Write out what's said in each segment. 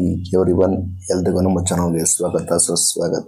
every one ಎಲ್ರಿಗೂ ನಮ್ಮ ಚಾನಲ್ಗೆ ಸ್ವಾಗತ ಸುಸ್ವಾಗತ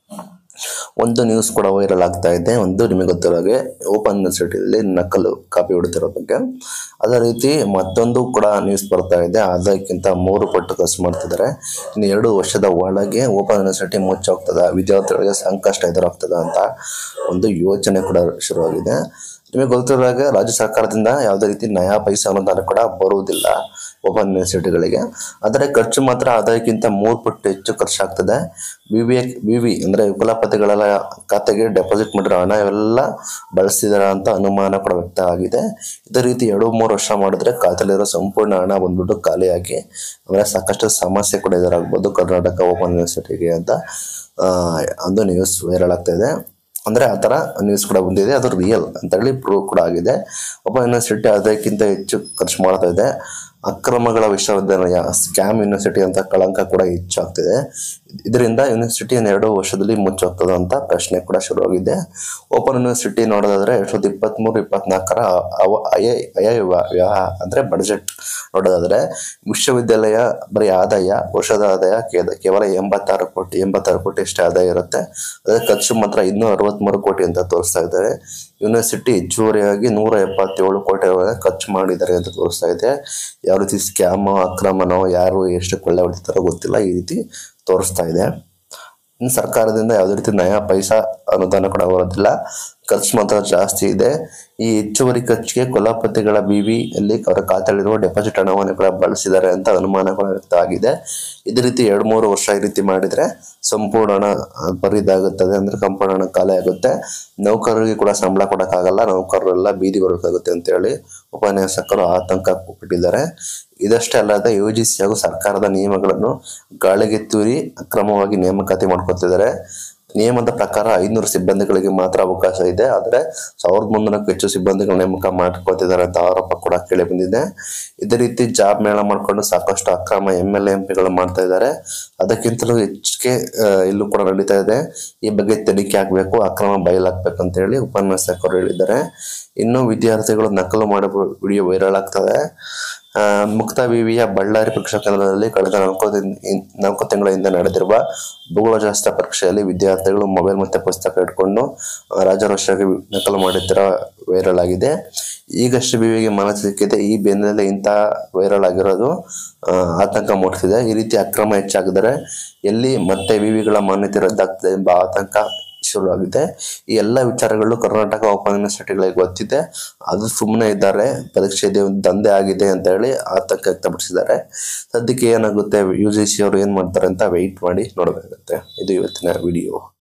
ಒಂದು ನ್ಯೂಸ್ ಕೂಡ ವೈರಲ್ ಆಗ್ತಾ ಇದೆ ಒಂದು ನಿಮಗೆ ಗೊತ್ತಿರೋ ಹಾಗೆ ಓಪನ್ ಯೂನಿವರ್ಸಿಟಿಯಲ್ಲಿ ನಕಲು ಕಾಪಿ ಹೊಡಿತಿರೋ ಬಗ್ಗೆ ಅದೇ ರೀತಿ ಮತ್ತೊಂದು ಕೂಡ ನ್ಯೂಸ್ ಬರ್ತಾ ಇದೆ ಅದಕ್ಕಿಂತ ಮೂರು ಪಟ್ಟು ಖರ್ಚು ಮಾಡ್ತಿದ್ದಾರೆ ಇನ್ನು ಎರಡು ವರ್ಷದ ಒಳಗೆ ಓಪನ್ ಯೂನಿವರ್ಸಿಟಿ ಮುಚ್ಚೋಗ್ತದ ವಿದ್ಯಾರ್ಥಿಗಳಿಗೆ ಸಂಕಷ್ಟ ಎದುರಾಗ್ತದ ಅಂತ ಒಂದು ಯೋಚನೆ ಕೂಡ ಶುರುವಾಗಿದೆ ನಿಮಗೆ ಗೊತ್ತಿರೋ ಹಾಗೆ ರಾಜ್ಯ ಸರ್ಕಾರದಿಂದ ಯಾವುದೇ ರೀತಿ ನಯಾ ಪೈಸಾ ಅನುದಾನ ಕೂಡ ಬರುವುದಿಲ್ಲ ಓಪನ್ ಯೂನಿವರ್ಸಿಟಿಗಳಿಗೆ ಆದರೆ ಖರ್ಚು ಮಾತ್ರ ಆದಾಯಕ್ಕಿಂತ ಮೂರು ಪಟ್ಟು ಹೆಚ್ಚು ಖರ್ಚಾಗ್ತದೆ ಬಿ ವಿ ಬಿ ವಿ ಅಂದರೆ ಕುಲಪತಿಗಳ ಖಾತೆಗೆ ಡೆಪಾಸಿಟ್ ಮಾಡಿರೋ ಹಣ ಎಲ್ಲ ಬಳಸಿದಾರ ಅಂತ ಅನುಮಾನ ಕೂಡ ವ್ಯಕ್ತ ಆಗಿದೆ ಇದೇ ರೀತಿ ಎರಡು ಮೂರು ವರ್ಷ ಮಾಡಿದ್ರೆ ಖಾತೆಯಲ್ಲಿರೋ ಸಂಪೂರ್ಣ ಹಣ ಬಂದ್ಬಿಟ್ಟು ಖಾಲಿಯಾಗಿ ಆಮೇಲೆ ಸಾಕಷ್ಟು ಸಮಸ್ಯೆ ಕೂಡ ಎದುರಾಗ್ಬೋದು ಕರ್ನಾಟಕ ಓಪನ್ ಯೂನಿವರ್ಸಿಟಿಗೆ ಅಂತ ಆ, ಒಂದು ನ್ಯೂಸ್ ವೈರಲ್ ಆಗ್ತಾ ಇದೆ ಅಂದರೆ ಆ ಥರ ನ್ಯೂಸ್ ಕೂಡ ಬಂದಿದೆ ಅದು ರಿಯಲ್ ಅಂತೇಳಿ ಪ್ರೂವ್ ಕೂಡ ಆಗಿದೆ ಒಬ್ಬ ಯೂನಿವರ್ಸಿಟಿ ಅದಕ್ಕಿಂತ ಹೆಚ್ಚು ಖರ್ಚು ಮಾಡ್ತಾ ಇದೆ ಅಕ್ರಮಗಳ ವಿಶ್ವವಿದ್ಯಾಲಯ ಸ್ಕ್ಯಾಮ್ ಯೂನಿವರ್ಸಿಟಿ ಅಂತ ಕಳಂಕ ಕೂಡ ಹೆಚ್ಚಾಗ್ತಿದೆ ಇದರಿಂದ ಯೂನಿವರ್ಸಿಟಿ ಎರಡು ವರ್ಷದಲ್ಲಿ ಮುಚ್ಚೋಗ್ತದೆ ಅಂತ ಪ್ರಶ್ನೆ ಕೂಡ ಶುರುವಾಗಿದೆ ಓಪನ್ ಯೂನಿವರ್ಸಿಟಿ ನೋಡೋದಾದ್ರೆ ಎರಡ್ ಸಾವಿರದ ಇಪ್ಪತ್ತ್ಮೂರು ಇಪ್ಪತ್ನಾಲ್ಕರ ಅವ ಅಯ ಅಯ ಅಂದರೆ ಬಡ್ಜೆಟ್ ನೋಡೋದಾದ್ರೆ ವಿಶ್ವವಿದ್ಯಾಲಯ ಬರೀ ಆದಾಯ ವರ್ಷದ ಆದಾಯ ಕೇದ- ಕೇವಲ ಎಂಬತ್ತಾರು ಕೋಟಿ ಎಂಬತ್ತಾರು ಕೋಟಿ ಅಷ್ಟೇ ಆದಾಯ ಇರುತ್ತೆ ಅದೇ ಖರ್ಚು ಮಾತ್ರ ಇನ್ನೂ ಅರವತ್ತ್ಮೂರು ಕೋಟಿ ಅಂತ ತೋರಿಸ್ತಾ ಇದ್ದಾರೆ ಯೂನಿವರ್ಸಿಟಿ ಹೆಚ್ಚುವರಿಯಾಗಿ ನೂರ ಎಪ್ಪತ್ತೇಳು ಕೋಟಿ ಖರ್ಚು ಮಾಡಿದ್ದಾರೆ ಅಂತ ತೋರಿಸ್ತಾ ಇದೆ ಯಾವ ರೀತಿ ಸ್ಕ್ಯಾಮೋ ಅಕ್ರಮನೋ ಯಾರು ಎಷ್ಟು ಕೊಳ್ಳೆ ಹೊಡಿತಾರೋ ಗೊತ್ತಿಲ್ಲ ಈ ರೀತಿ ತೋರಿಸ್ತಾ ಇದೆ ಇನ್ನು ಸರ್ಕಾರದಿಂದ ಯಾವುದೇ ರೀತಿ ನಯಾ ಪೈಸಾ ಅನುದಾನ ಕೂಡ ಬರೋದಿಲ್ಲ ಖರ್ಚು ಮಾತ್ರ ಜಾಸ್ತಿ ಇದೆ ಈ ಹೆಚ್ಚುವರಿ ಖರ್ಚಿಗೆ ಕುಲಪತಿಗಳ ಬಿ ಅಲ್ಲಿ ಅವರ ಖಾತೆಯಲ್ಲಿರುವ ಡೆಪಾಸಿಟ್ ಹಣವನ್ನು ಕೂಡ ಬಳಸಿದ್ದಾರೆ ಅಂತ ಅನುಮಾನ ಕೂಡ ವ್ಯಕ್ತ ಆಗಿದೆ ಇದೇ ರೀತಿ ಎರಡು ಮೂರು ವರ್ಷ ಈ ರೀತಿ ಮಾಡಿದ್ರೆ ಸಂಪೂರ್ಣ ಹಣ ಆ, ಬರಿದಾಗುತ್ತದೆ ಅಂದ್ರೆ ಸಂಪೂರ್ಣ ಹಣ ಖಾಲಿ ಆಗುತ್ತೆ ನೌಕರರಿಗೆ ಕೂಡ ಸಂಬಳ ಕೊಡೋಕ್ಕಾಗಲ್ಲ ನೌಕರರೆಲ್ಲ ಬೀದಿ ಬರಬೇಕಾಗುತ್ತೆ ಅಂತ ಹೇಳಿ ಉಪನ್ಯಾಸಕರು ಆತಂಕ ಪಟ್ಟಿದ್ದಾರೆ ಇದಷ್ಟೇ ಅಲ್ಲದೆ ಯು ಜಿ ಸಿ ಹಾಗೂ ಸರ್ಕಾರದ ನಿಯಮಗಳನ್ನು ಗಾಳಿಗೆ ತೂರಿ ಅಕ್ರಮವಾಗಿ ನೇಮಕಾತಿ ಮಾಡ್ಕೊತಿದ್ದಾರೆ ನಿಯಮದ ಪ್ರಕಾರ ಐನೂರು ಸಿಬ್ಬಂದಿಗಳಿಗೆ ಮಾತ್ರ ಅವಕಾಶ ಇದೆ ಆದರೆ ಸಾವಿರದ ಮುನ್ನೂರಕ್ಕೂ ಹೆಚ್ಚು ಸಿಬ್ಬಂದಿಗಳ ನೇಮಕ ಮಾಡ್ಕೊತಿದ್ದಾರೆ ಅಂತ ಆರೋಪ ಕೂಡ ಕೇಳಿ ಬಂದಿದೆ ಇದೇ ರೀತಿ ಜಾಬ್ ಮೇಳ ಮಾಡ್ಕೊಂಡು ಸಾಕಷ್ಟು ಅಕ್ರಮ ಎಮ್ ಎಲ್ ಎಂ ಪಿಗಳು ಮಾಡ್ತಾ ಇದ್ದಾರೆ ಅದಕ್ಕಿಂತಲೂ ಹೆಚ್ಚಿಗೆ ಆ, ಇಲ್ಲೂ ಕೂಡ ನಡೀತಾ ಇದೆ ಈ ಬಗ್ಗೆ ತನಿಖೆ ಆಗಬೇಕು ಅಕ್ರಮ ಬಯಲಾಗಬೇಕು ಅಂತ ಹೇಳಿ ಉಪನ್ಯಾಸಕರು ಹೇಳಿದ್ದಾರೆ ಇನ್ನು ವಿದ್ಯಾರ್ಥಿಗಳು ನಕಲು ಮಾಡೋ ವಿಡಿಯೋ ವೈರಲ್ ಆಗ್ತದೆ ಆ, ಮುಕ್ತ ವಿವಿಯ ಬಳ್ಳಾರಿ ಪರೀಕ್ಷಾ ಕೇಂದ್ರದಲ್ಲಿ ಕಳೆದ ನಾಲ್ಕು ದಿನ ನಾಲ್ಕು ತಿಂಗಳ ಹಿಂದೆ ನಡೆದಿರುವ ಭೂಗೋಳಶಾಸ್ತ್ರ ಪರೀಕ್ಷೆಯಲ್ಲಿ ವಿದ್ಯಾರ್ಥಿಗಳು ಮೊಬೈಲ್ ಮತ್ತೆ ಪುಸ್ತಕ ಇಟ್ಕೊಂಡು ಆ, ರಾಜರೋಷವಾಗಿ ನಕಲು ಮಾಡುತ್ತಿರೋ ವೈರಲ್ ಆಗಿದೆ ಈಗಷ್ಟೇ ವಿವಿಗೆ ಮನಸ್ಸು ಸಿಕ್ಕಿದೆ ಈ ಬೆನ್ನಲ್ಲೇ ಇಂತಹ ವೈರಲ್ ಆಗಿರೋದು ಆ, ಆತಂಕ ಮೂಡಿಸಿದೆ ಈ ರೀತಿ ಅಕ್ರಮ ಹೆಚ್ಚಾಗಿದರೆ ಎಲ್ಲಿ ಮತ್ತೆ ವಿವಿಗಳ ಮಾನ್ಯತೆ ರದ್ದಾಗ್ತದೆ ಎಂಬ ಆತಂಕ ಶುರುವಾಗಿದೆ ಈ ಎಲ್ಲ ವಿಚಾರಗಳು ಕರ್ನಾಟಕ ಓಪನ್ ಯೂನಿವರ್ಸಿಟಿಗಳಿಗೆ ಗೊತ್ತಿದೆ ಅದು ಸುಮ್ಮನೆ ಇದ್ದಾರೆ ಪರೀಕ್ಷೆ ಇದೆ ಒಂದು ದಂಧೆ ಆಗಿದೆ ಅಂತ ಹೇಳಿ ಆತಂಕ ವ್ಯಕ್ತಪಡಿಸಿದ್ದಾರೆ ಸದ್ಯಕ್ಕೆ ಏನಾಗುತ್ತೆ ಯು ಜಿ ಸಿ ಅವರು ಏನು ಮಾಡ್ತಾರೆ ಅಂತ ವೆಯ್ಟ್ ಮಾಡಿ ನೋಡಬೇಕಾಗುತ್ತೆ ಇದು ಇವತ್ತಿನ ವಿಡಿಯೋ